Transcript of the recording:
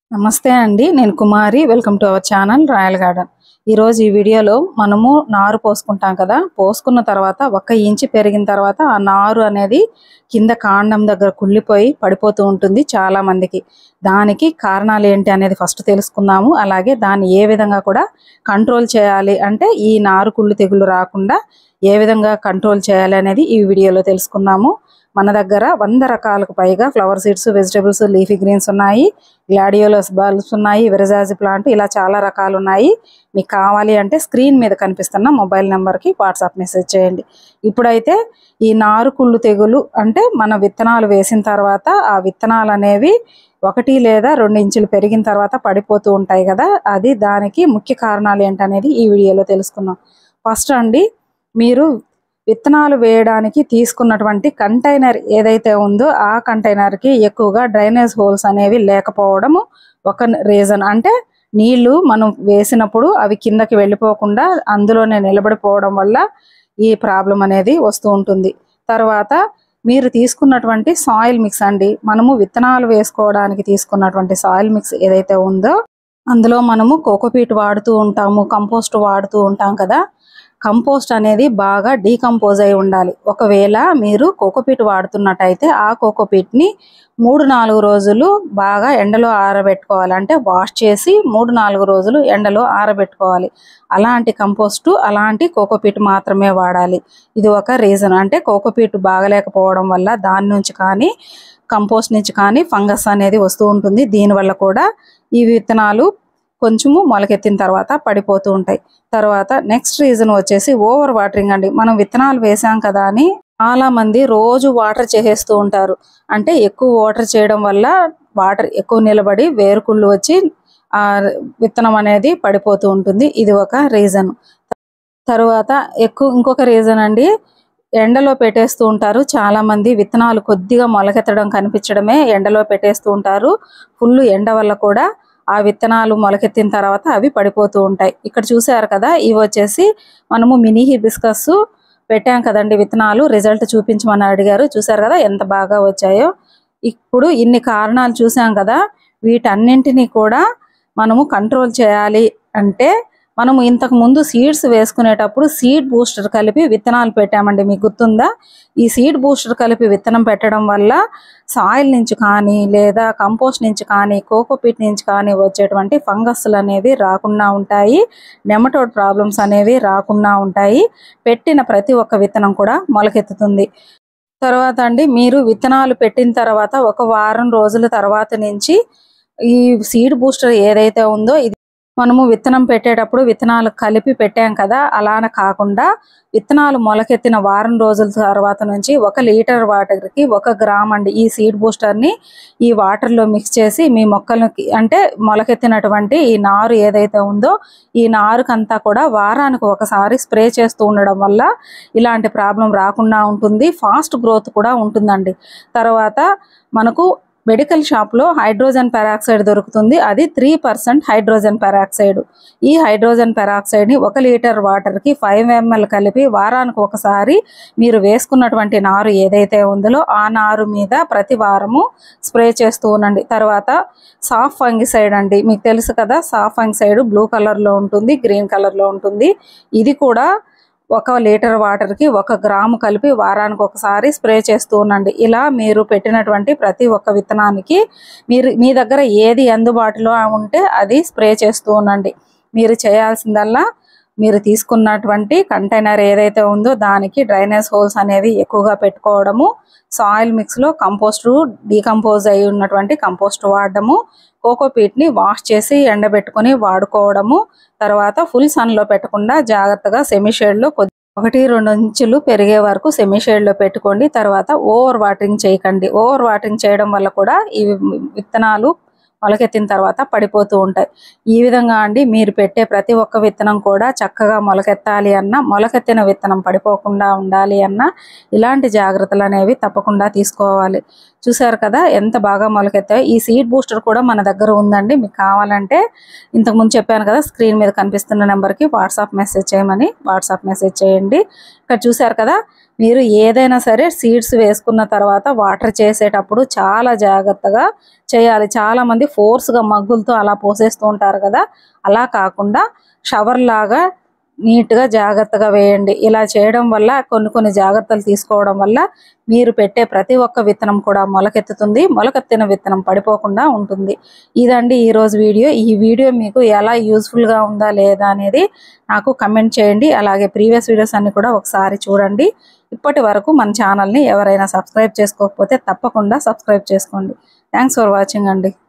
నమస్తే అండి నేను Kumari welcome to our channel royal garden ఈరోజు ఈ వీడియోలో మనము నారు పోసుకుంటాం కదా పోసుకున్న తర్వాత ఒక ఇంచి పెరిగిన తర్వాత ఆ నారు అనేది కింద కాండం దగ్గర కుళ్ళిపోయి పడిపోతూ ఉంటుంది చాలా మందికి దానికి కారణాలు ఏంటి అనేది ఫస్ట్ తెలుసుకుందాము అలాగే దాన్ని ఏ విధంగా కూడా కంట్రోల్ చేయాలి అంటే ఈ నారు కుళ్ళు తెగులు రాకుండా ఏ విధంగా కంట్రోల్ చేయాలి అనేది ఈ వీడియోలో తెలుసుకుందాము మన దగ్గర వంద రకాలకు పైగా flower seeds vegetables leafy greens ఉన్నాయి గ్లాడియోలస్ బల్బ్స్ ఉన్నాయి విరజాజి ప్లాంట్ ఇలా చాలా రకాలు ఉన్నాయి మీకు కావాలి అంటే స్క్రీన్ మీద కనిపిస్తున్న మొబైల్ నెంబర్కి వాట్సాప్ మెసేజ్ చేయండి ఇప్పుడైతే ఈ నారు కుళ్ళు తెగులు అంటే మన విత్తనాలు వేసిన తర్వాత ఆ విత్తనాలు అనేవి ఒకటి లేదా రెండు ఇంచులు పెరిగిన తర్వాత పడిపోతూ ఉంటాయి కదా అది దానికి ముఖ్య కారణాలు ఏంటనేది ఈ వీడియోలో తెలుసుకుందాం ఫస్ట్ అండి మీరు విత్తనాలు వేయడానికి తీసుకున్నటువంటి కంటైనర్ ఏదైతే ఉందో ఆ కంటైనర్కి ఎక్కువగా డ్రైనేజ్ హోల్స్ అనేవి లేకపోవడము ఒక రీజన్ అంటే నీళ్లు మనం వేసినప్పుడు అవి కిందకి వెళ్ళిపోకుండా అందులోనే నిలబడిపోవడం వల్ల ఈ ప్రాబ్లం అనేది వస్తూ ఉంటుంది తర్వాత మీరు తీసుకున్నటువంటి సాయిల్ మిక్స్ అండి మనము విత్తనాలు వేసుకోవడానికి తీసుకున్నటువంటి సాయిల్ మిక్స్ ఏదైతే ఉందో అందులో మనము కోకోపీట్ వాడుతూ ఉంటాము కంపోస్ట్ వాడుతూ ఉంటాం కదా కంపోస్ట్ అనేది బాగా డీకంపోజ్ అయి ఉండాలి ఒకవేళ మీరు కోకోపీట్ వాడుతున్నట్టయితే ఆ కోకోపీట్ని మూడు నాలుగు రోజులు బాగా ఎండలో ఆరబెట్టుకోవాలి అంటే వాష్ చేసి మూడు నాలుగు రోజులు ఎండలో ఆరబెట్టుకోవాలి అలాంటి కంపోస్టు అలాంటి కోకోపీట్ మాత్రమే వాడాలి ఇది ఒక రీజన్ అంటే కోకోపీట్ బాగలేకపోవడం వల్ల దాని నుంచి కానీ కంపోస్ట్ నుంచి కానీ ఫంగస్ అనేది వస్తూ ఉంటుంది దీనివల్ల కూడా ఈ విత్తనాలు కొంచెము మొలకెత్తిన తర్వాత పడిపోతూ ఉంటాయి తర్వాత నెక్స్ట్ రీజన్ వచ్చేసి ఓవర్ వాటరింగ్ అండి మనం విత్తనాలు వేసాం కదా అని చాలా మంది రోజు వాటర్ చేసేస్తూ ఉంటారు అంటే ఎక్కువ వాటర్ చేయడం వల్ల వాటర్ ఎక్కువ నిలబడి వేరుకుళ్ళు వచ్చి ఆ విత్తనం అనేది పడిపోతూ ఉంటుంది ఇది ఒక రీజన్ తర్వాత ఎక్కువ ఇంకొక రీజన్ అండి ఎండలో పెట్టేస్తూ ఉంటారు చాలా మంది విత్తనాలు కొద్దిగా మొలకెత్తడం కనిపించడమే ఎండలో పెట్టేస్తూ ఉంటారు ఫుల్ ఎండ వల్ల కూడా ఆ విత్తనాలు మొలకెత్తిన తర్వాత అవి పడిపోతూ ఉంటాయి ఇక్కడ చూసారు కదా ఇవి వచ్చేసి మనము మినీ హిబిస్కస్ పెట్టాం కదండి విత్తనాలు రిజల్ట్ చూపించమని అడిగారు చూసారు కదా ఎంత బాగా వచ్చాయో ఇప్పుడు ఇన్ని కారణాలు చూసాం కదా వీటన్నింటినీ కూడా మనము కంట్రోల్ చేయాలి అంటే మనము ఇంతకు ముందు సీడ్స్ వేసుకునేటప్పుడు సీడ్ బూస్టర్ కలిపి విత్తనాలు పెట్టామండి మీకు గుర్తుందా ఈ సీడ్ బూస్టర్ కలిపి విత్తనం పెట్టడం వల్ల సాయిల్ నుంచి కానీ లేదా కంపోస్ట్ నుంచి కానీ కోకోపీట్ నుంచి కానీ వచ్చేటువంటి ఫంగస్లు అనేవి రాకుండా ఉంటాయి నెమటోడ్ ప్రాబ్లమ్స్ అనేవి రాకుండా ఉంటాయి పెట్టిన ప్రతి ఒక్క విత్తనం కూడా మొలకెత్తుతుంది తర్వాత అండి మీరు విత్తనాలు పెట్టిన తర్వాత ఒక వారం రోజుల తర్వాత నుంచి ఈ సీడ్ బూస్టర్ ఏదైతే ఉందో ఇది మనము విత్తనం పెట్టేటప్పుడు విత్తనాలు కలిపి పెట్టాం కదా అలాన కాకుండా విత్తనాలు మొలకెత్తిన వారం రోజుల తర్వాత నుంచి ఒక లీటర్ వాటర్కి ఒక గ్రామ్ అండి ఈ సీడ్ బూస్టర్ని ఈ వాటర్లో మిక్స్ చేసి మీ మొక్కలకి అంటే మొలకెత్తినటువంటి ఈ నారు ఏదైతే ఉందో ఈ నారుకంతా కూడా వారానికి ఒకసారి స్ప్రే చేస్తూ ఉండడం వల్ల ఇలాంటి ప్రాబ్లం రాకుండా ఉంటుంది ఫాస్ట్ గ్రోత్ కూడా ఉంటుందండి తర్వాత మనకు మెడికల్ షాప్లో హైడ్రోజన్ పెరాక్సైడ్ దొరుకుతుంది అది త్రీ పర్సెంట్ హైడ్రోజన్ పెరాక్సైడ్ ఈ హైడ్రోజన్ పెరాక్సైడ్ని ఒక లీటర్ వాటర్కి ఫైవ్ ఎంఎల్ కలిపి వారానికి ఒకసారి మీరు వేసుకున్నటువంటి నారు ఏదైతే ఉందో ఆ నారు మీద ప్రతి వారము స్ప్రే చేస్తూ ఉండండి తర్వాత సాఫ్ ఫంగిసైడ్ అండి మీకు తెలుసు కదా సాఫ్ ఫంగిసైడ్ బ్లూ కలర్లో ఉంటుంది గ్రీన్ కలర్లో ఉంటుంది ఇది కూడా ఒక లీటర్ వాటర్కి ఒక గ్రాము కలిపి వారానికి ఒకసారి స్ప్రే చేస్తూ ఉండండి ఇలా మీరు పెట్టినటువంటి ప్రతి ఒక్క విత్తనానికి మీరు మీ దగ్గర ఏది అందుబాటులో ఉంటే అది స్ప్రే చేస్తూ ఉండండి మీరు చేయాల్సిందల్లా మీరు తీసుకున్నటువంటి కంటైనర్ ఏదైతే ఉందో దానికి డ్రైనేజ్ హోల్స్ అనేవి ఎక్కువగా పెట్టుకోవడము సాయిల్ మిక్స్లో కంపోస్టు డీకంపోజ్ అయి ఉన్నటువంటి కంపోస్ట్ వాడడము కోకోపీట్ని వాష్ చేసి ఎండబెట్టుకొని వాడుకోవడము తర్వాత ఫుల్ సన్లో పెట్టకుండా జాగ్రత్తగా సెమీ షేడ్లో కొద్ది ఒకటి రెండు ఇంచులు పెరిగే వరకు సెమీ షేడ్లో పెట్టుకోండి తర్వాత ఓవర్ వాటరింగ్ చేయకండి ఓవర్ వాటరింగ్ చేయడం వల్ల కూడా ఈ విత్తనాలు మొలకెత్తిన తర్వాత పడిపోతూ ఉంటాయి ఈ విధంగా అండి మీరు పెట్టే ప్రతి ఒక్క విత్తనం కూడా చక్కగా మొలకెత్తాలి అన్న మొలకెత్తిన విత్తనం పడిపోకుండా ఉండాలి అన్న ఇలాంటి జాగ్రత్తలు అనేవి తప్పకుండా తీసుకోవాలి చూసారు కదా ఎంత బాగా మొలకెత్తాయో ఈ సీడ్ బూస్టర్ కూడా మన దగ్గర ఉందండి మీకు కావాలంటే ఇంతకుముందు చెప్పాను కదా స్క్రీన్ మీద కనిపిస్తున్న నెంబర్కి వాట్సాప్ మెసేజ్ చేయమని వాట్సాప్ మెసేజ్ చేయండి ఇక్కడ చూశారు కదా మీరు ఏదైనా సరే సీడ్స్ వేసుకున్న తర్వాత వాటర్ చేసేటప్పుడు చాలా జాగ్రత్తగా చేయాలి చాలా మంది ఫోర్స్గా మగ్గులతో అలా పోసేస్తూ ఉంటారు కదా అలా కాకుండా షవర్ లాగా నీట్గా జాగ్రత్తగా వేయండి ఇలా చేయడం వల్ల కొన్ని కొన్ని జాగ్రత్తలు తీసుకోవడం వల్ల మీరు పెట్టే ప్రతి ఒక్క విత్తనం కూడా మొలకెత్తుతుంది మొలకెత్తిన విత్తనం పడిపోకుండా ఉంటుంది ఇదండి ఈరోజు వీడియో ఈ వీడియో మీకు ఎలా యూస్ఫుల్గా ఉందా లేదా అనేది నాకు కమెంట్ చేయండి అలాగే ప్రీవియస్ వీడియోస్ అన్ని కూడా ఒకసారి చూడండి ఇప్పటి వరకు మన ఛానల్ని ఎవరైనా సబ్స్క్రైబ్ చేసుకోకపోతే తప్పకుండా సబ్స్క్రైబ్ చేసుకోండి థ్యాంక్స్ ఫర్ వాచింగ్ అండి